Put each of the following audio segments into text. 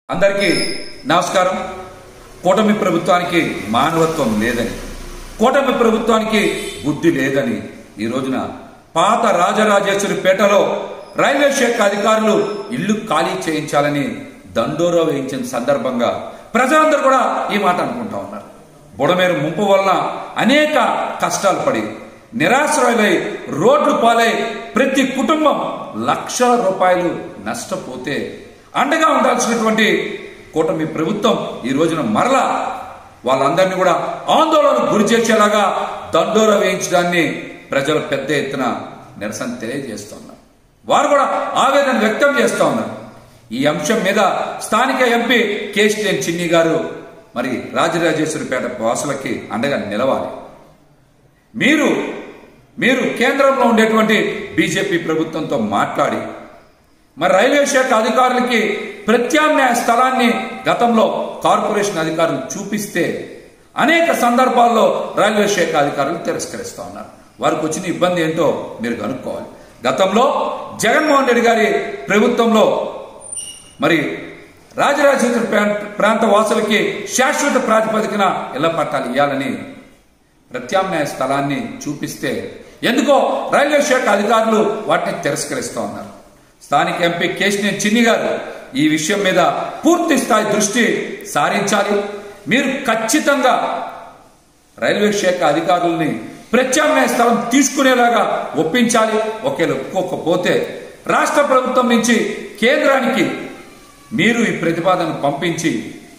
అందరికీ నమస్కారం కూటమి ప్రభుత్వానికి మానవత్వం లేదని కూటమి ప్రభుత్వానికి బుద్ధి లేదని ఈ రోజున పాత రాజరాజేశ్వరి పేటలో రైల్వే శాఖ అధికారులు ఇల్లు ఖాళీ చేయించాలని దండోరా వేయించిన సందర్భంగా ప్రజలందరూ కూడా ఈ మాట అనుకుంటా ఉన్నారు బుడమేరు ముంపు వలన అనేక కష్టాలు పడి నిరాశ్రయులై రోడ్లు పాలై ప్రతి కుటుంబం లక్షల రూపాయలు నష్టపోతే అండగా ఉండాల్సినటువంటి కూటమి ప్రభుత్వం ఈ రోజున మరలా వాళ్ళందరినీ కూడా ఆందోళనకు గురి చేసేలాగా దండోర వేయించడాన్ని ప్రజలు పెద్ద ఎత్తున నిరసన తెలియజేస్తున్నారు వారు కూడా ఆవేదన వ్యక్తం చేస్తూ ఉన్నారు ఈ అంశం మీద స్థానిక ఎంపీ కేశినేని చిన్ని గారు మరి రాజరాజేశ్వరిపేట వాసులకి అండగా నిలవాలి మీరు మీరు కేంద్రంలో ఉండేటువంటి బీజేపీ ప్రభుత్వంతో మాట్లాడి మరి రైల్వే శాఖ అధికారులకి ప్రత్యామ్నాయ స్థలాన్ని గతంలో కార్పొరేషన్ అధికారులు చూపిస్తే అనేక సందర్భాల్లో రైల్వే శాఖ అధికారులు తిరస్కరిస్తా ఉన్నారు వారికి వచ్చిన ఇబ్బంది ఏంటో మీరు కనుక్కోవాలి గతంలో జగన్మోహన్ రెడ్డి గారి ప్రభుత్వంలో మరి రాజరాజేశ్వర ప్రాంత ప్రాంత వాసులకి శాశ్వత ప్రాతిపదికన ఇళ్ల పట్టాలు ఇవ్వాలని ప్రత్యామ్నాయ స్థలాన్ని చూపిస్తే ఎందుకో రైల్వే శాఖ అధికారులు వాటిని తిరస్కరిస్తూ ఉన్నారు స్థానిక ఎంపీ కేశినేని చిన్ని గారు ఈ విషయం మీద పూర్తి స్థాయి దృష్టి సారించాలి మీరు ఖచ్చితంగా రైల్వే శాఖ అధికారుల్ని ప్రత్యామ్నాయ స్థలం తీసుకునేలాగా ఒప్పించాలి ఒకేలా ఒప్పుకోకపోతే రాష్ట్ర ప్రభుత్వం నుంచి కేంద్రానికి మీరు ఈ ప్రతిపాదన పంపించి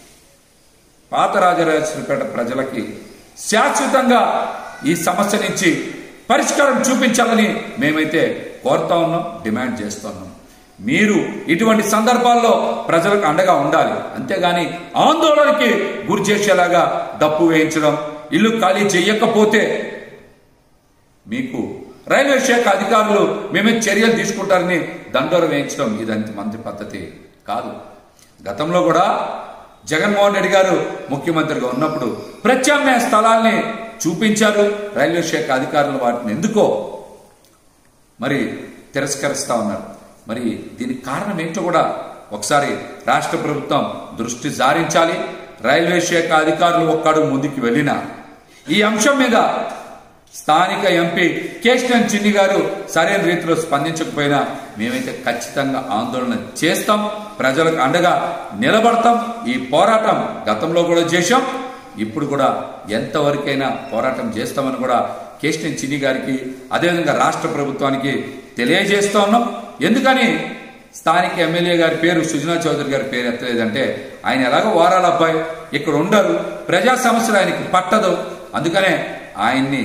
పాత రాజరాజేశ్వరిపేట ప్రజలకి శాశ్వతంగా ఈ సమస్య నుంచి పరిష్కారం చూపించాలని మేమైతే కోరుతా ఉన్నాం డిమాండ్ చేస్తున్నాం మీరు ఇటువంటి సందర్భాల్లో ప్రజలకు అండగా ఉండాలి అంతేగాని ఆందోళనకి గురి చేసేలాగా డప్పు వేయించడం ఇల్లు ఖాళీ చేయకపోతే మీకు రైల్వే శాఖ అధికారులు మేమే చర్యలు తీసుకుంటారని దండోర వేయించడం ఇదంత మంచి పద్ధతి కాదు గతంలో కూడా జగన్మోహన్ రెడ్డి గారు ముఖ్యమంత్రిగా ఉన్నప్పుడు ప్రత్యామ్నాయ స్థలాల్ని చూపించారు రైల్వే శాఖ అధికారులు వాటిని ఎందుకో మరి తిరస్కరిస్తా ఉన్నారు మరి దీనికి కారణం ఏంటో కూడా ఒకసారి రాష్ట్ర ప్రభుత్వం దృష్టి సారించాలి రైల్వే శాఖ అధికారులు ఒక్కడు ముందుకు వెళ్ళినా ఈ అంశం మీద స్థానిక ఎంపీ కేశవన్ చిన్ని గారు సరైన రీతిలో స్పందించకపోయినా మేమైతే ఖచ్చితంగా ఆందోళన చేస్తాం ప్రజలకు అండగా నిలబడతాం ఈ పోరాటం గతంలో కూడా చేశాం ఇప్పుడు కూడా ఎంతవరకైనా పోరాటం చేస్తామని కూడా కేశవన్ చిన్ని గారికి అదేవిధంగా రాష్ట్ర ప్రభుత్వానికి తెలియజేస్తా ఉన్నాం ఎందుకని స్థానిక ఎమ్మెల్యే గారి పేరు సుజనా చౌదరి గారి పేరు ఎత్తలేదంటే ఆయన ఎలాగో వారాల అబ్బాయి ఇక్కడ ఉండరు ప్రజా సమస్యలు ఆయనకి పట్టదు అందుకనే ఆయన్ని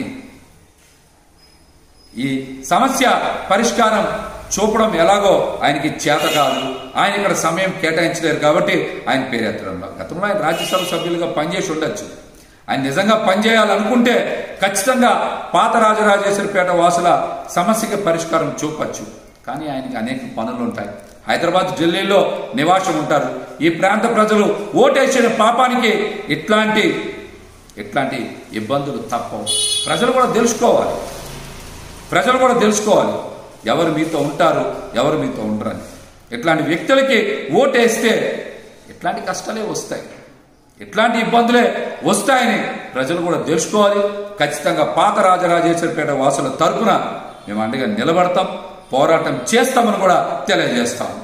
ఈ సమస్య పరిష్కారం చూపడం ఎలాగో ఆయనకి చేత కాదు ఆయన ఇక్కడ సమయం కేటాయించలేరు కాబట్టి ఆయన పేరు ఎత్తడంలో గతంలో ఆయన రాజ్యసభ సభ్యులుగా పనిచేసి ఉండొచ్చు ఆయన నిజంగా పనిచేయాలనుకుంటే ఖచ్చితంగా పాత రాజరాజేశ్వరిపేట వాసుల సమస్యకి పరిష్కారం చూపచ్చు కానీ ఆయనకి అనేక పనులు ఉంటాయి హైదరాబాద్ ఢిల్లీలో నివాసం ఉంటారు ఈ ప్రాంత ప్రజలు ఓటేసిన పాపానికి ఇట్లాంటి ఇట్లాంటి ఇబ్బందులు తప్పవు ప్రజలు కూడా తెలుసుకోవాలి ప్రజలు కూడా తెలుసుకోవాలి ఎవరు మీతో ఉంటారు ఎవరు మీతో ఉండరని ఇట్లాంటి వ్యక్తులకి ఓటేస్తే ఇట్లాంటి కష్టాలే వస్తాయి ఇట్లాంటి ఇబ్బందులే వస్తాయని ప్రజలు కూడా తెలుసుకోవాలి ఖచ్చితంగా పాత రాజరాజేశ్వరిపేట వాసుల తరపున మేము అండగా నిలబడతాం పోరాటం చేస్తామని కూడా తెలియజేస్తాం